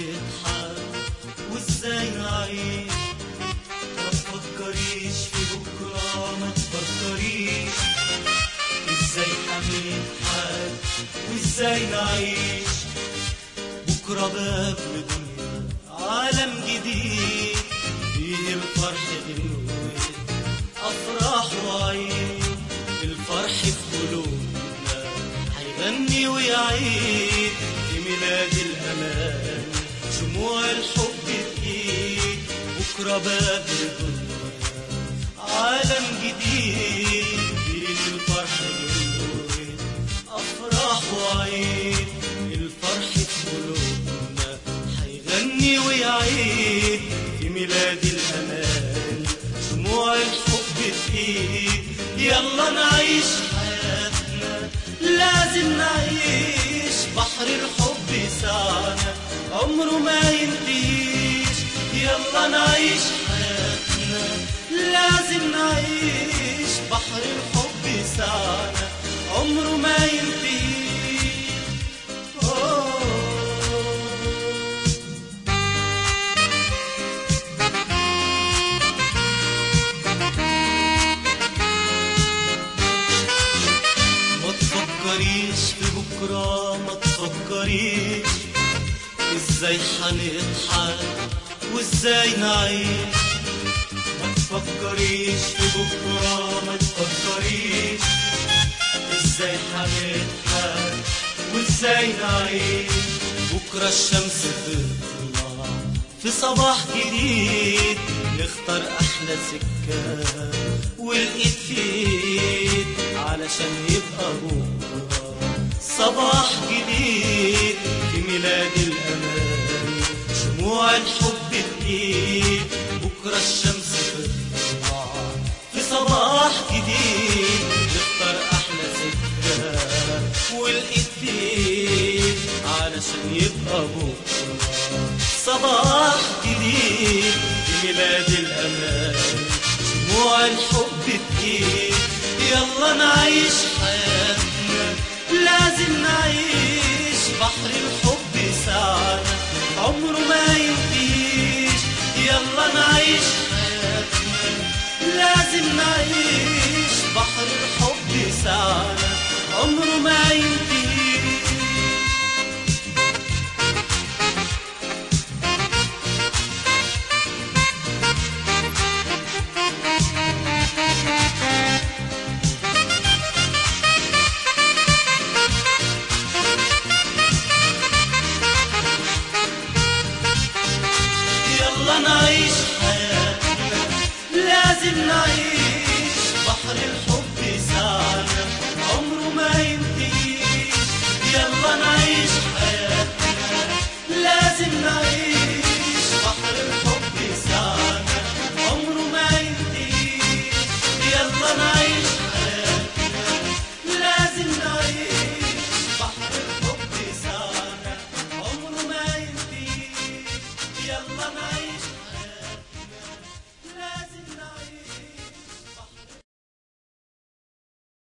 هنضحك وازاي نعيش ما تفكريش في بكرة ما تفكريش ازاي هنضحك وازاي نعيش بكرة باب لدنيا عالم جديد فيه الفرح غنوة أفراح وعيد الفرح في قلوبنا هيغني ويعيد في ميلاد الأمان شموع الحب بإيد بكرة باب لدنيا عالم جديد فيه الفرح غنوة أفراح وعيد الفرح في قلوبنا هيغني ويعيد في ميلاد الأمان شموع الحب بإيد يلا نعيش حياتنا لازم نعيش بحر الحب سعنا عمره ما ينتهيش يلا نعيش حياتنا لازم نعيش بحر الحب سعنا عمره ما ينتهيش أوه. ما تفكريش في بكرة ما تفكريش ازاي هنضحك وازاي نعيش ما تفكريش في بكرة ما تفكريش ازاي هنضحك وازاي نعيش بكرة الشمس تطلع في صباح جديد نختار احلى سكة والايد في ايد علشان يبقى بكرة صباح جديد في ميلاد الامان شموع الحب بايد بكرة الشمس تطلع في صباح جديد نختار احلى سكة والايد في ايد علشان يبقى بكرة صباح جديد في ميلاد الأمان شموع الحب بإيد يلا نعيش حياتنا لازم نعيش بحر الحب سعنا